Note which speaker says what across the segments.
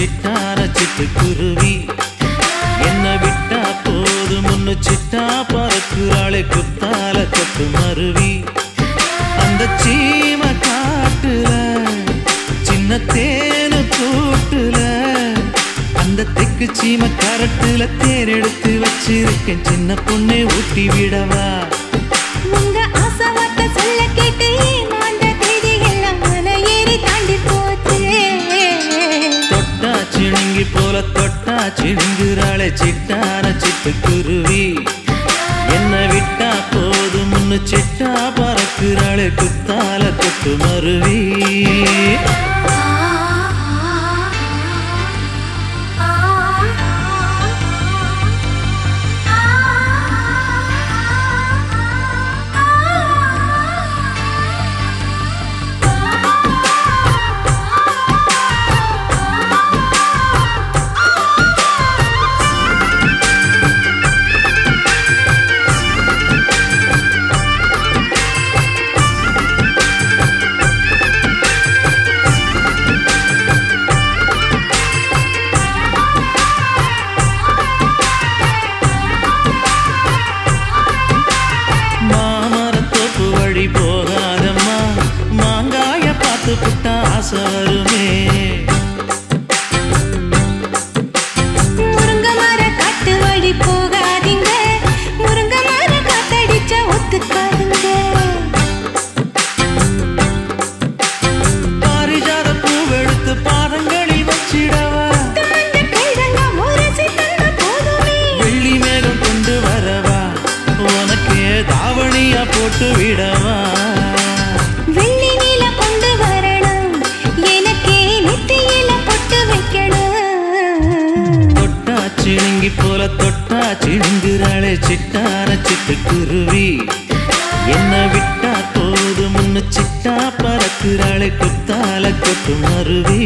Speaker 1: சிட்டான சிட்டுக்குருவி என்ன விட்டா போதும் முன்னு சிட்டா பறக்குறாளே குத்தால கொத்து மருவி அந்த சீம காட்டுல சின்ன தேனு கூட்டுல அந்த தெக்கு சீம கரட்டுல தேர் எடுத்து வச்சிருக்கேன் சின்ன பொண்ணே ஊட்டி விடவா
Speaker 2: உங்க ஆசை வார்த்தை சொல்ல கேட்டு ஏமாந்த தேதி எல்லாம் மலை ஏறி தாண்டி போச்சு
Speaker 1: தொட்டா சிணுங்கி போல தொட்டா சிணுங்குறாளே சிட்டான சிட்டுக்குருவி என்ன விட்டா போதும் முன்னு சிட்டா பறக்குறாளே குத்தால கொத்து மருவி மாமரத்தோப்பு வழி போகாதம்மா மாங்காய பார்த்து புட்டா ஆசை வருமே
Speaker 2: முருங்க மர காட்டு வழி போகாதீங்க முருங்க மர காத்தடிச்சா ஒத்துக்காதுங்க
Speaker 1: பாரிஜாத பூவெடுத்து பாதங்களில் வச்சிடவா
Speaker 2: தாண்ட கைதங்க முரசி தந்த போதுமே
Speaker 1: வெள்ளி மேகம் கொண்டு வரவா உனக்கு தாவணியா போட்டு விடவா
Speaker 2: வெள்ளி நீல கொண்டு வரணும் எனக்கே நெத்தியில பொட்டு வைக்கணும்
Speaker 1: தொட்டா சிணுங்கி போல தொட்டா சிணுங்குறாளே சிட்டான சிட்டுக்குருவி என்ன விட்டா போது முன்னு சிட்டா பறக்குறாளே குத்தால கொத்து மருவி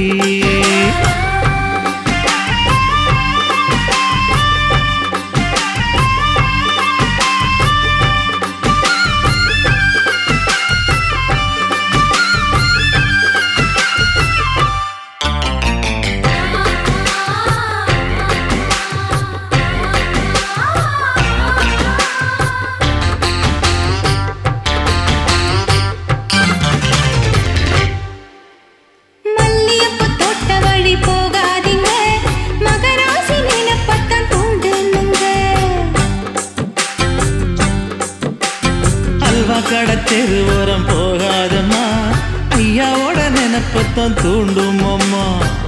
Speaker 2: மல்லியப்பு தோட்ட வழி போகாதீங்க மகராசி நினைப்பத்தான் தூண்டுனுங்க
Speaker 1: அல்வா கடை தெருவோரம் போகாதம்மா ஐயாவோட நினப்பத்தான் தூண்டும் அம்மா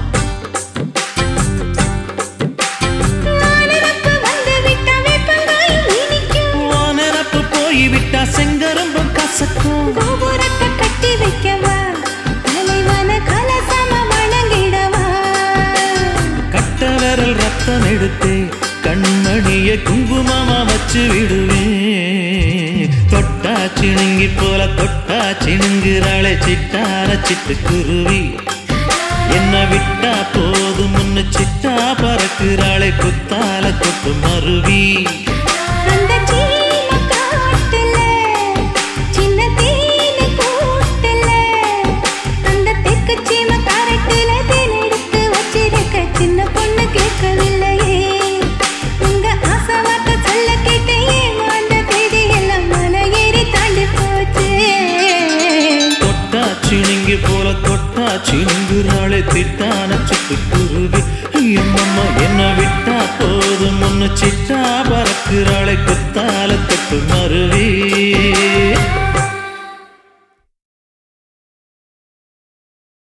Speaker 2: மானரப்பு வந்து விட்டா வேப்பங்காய் இனிக்கும்
Speaker 1: உன் நினப்பு போய்விட்டா செங்கரும்பும் கசக்கும்
Speaker 2: கோபுரத்தை கட்டி வைக்கவா தலைவன கலசம வணங்கிடவா
Speaker 1: கட்ட விரல் ரத்தம் எடுத்து கண்மணிய குங்குமமா வச்சு விடுவேன் தொட்டா சிணுங்கி போல தொட்டா சிணுங்குறாளே சிட்டார சிட்டுக்குருவி என்ன விட்டா போதும் முன்னு சிட்டா பறக்குறாளே குத்தால கொத்து மருவி
Speaker 2: அந்த சீம காட்டுல சின்ன தேனு கூட்டுல அந்த தெக்கு சீம கரட்டுல தேன் எடுத்து வச்சிருக்க சின்ன பொண்ணு கேட்கவில்லையே உங்க ஆசை வார்த்தை சொல்ல கேட்டு ஏமாந்த தேதி எல்லாம் மலை ஏறி தாண்டி போச்சு
Speaker 1: தொட்டா சிணுங்கி போல தொட்டா சிணுங்குறாளே திட்டான சிட்டுக்குருவி ஐயம்மம்மா என்ன விட்டா போதும் முன்னு சிட்டா பறக்குறாளே குத்தா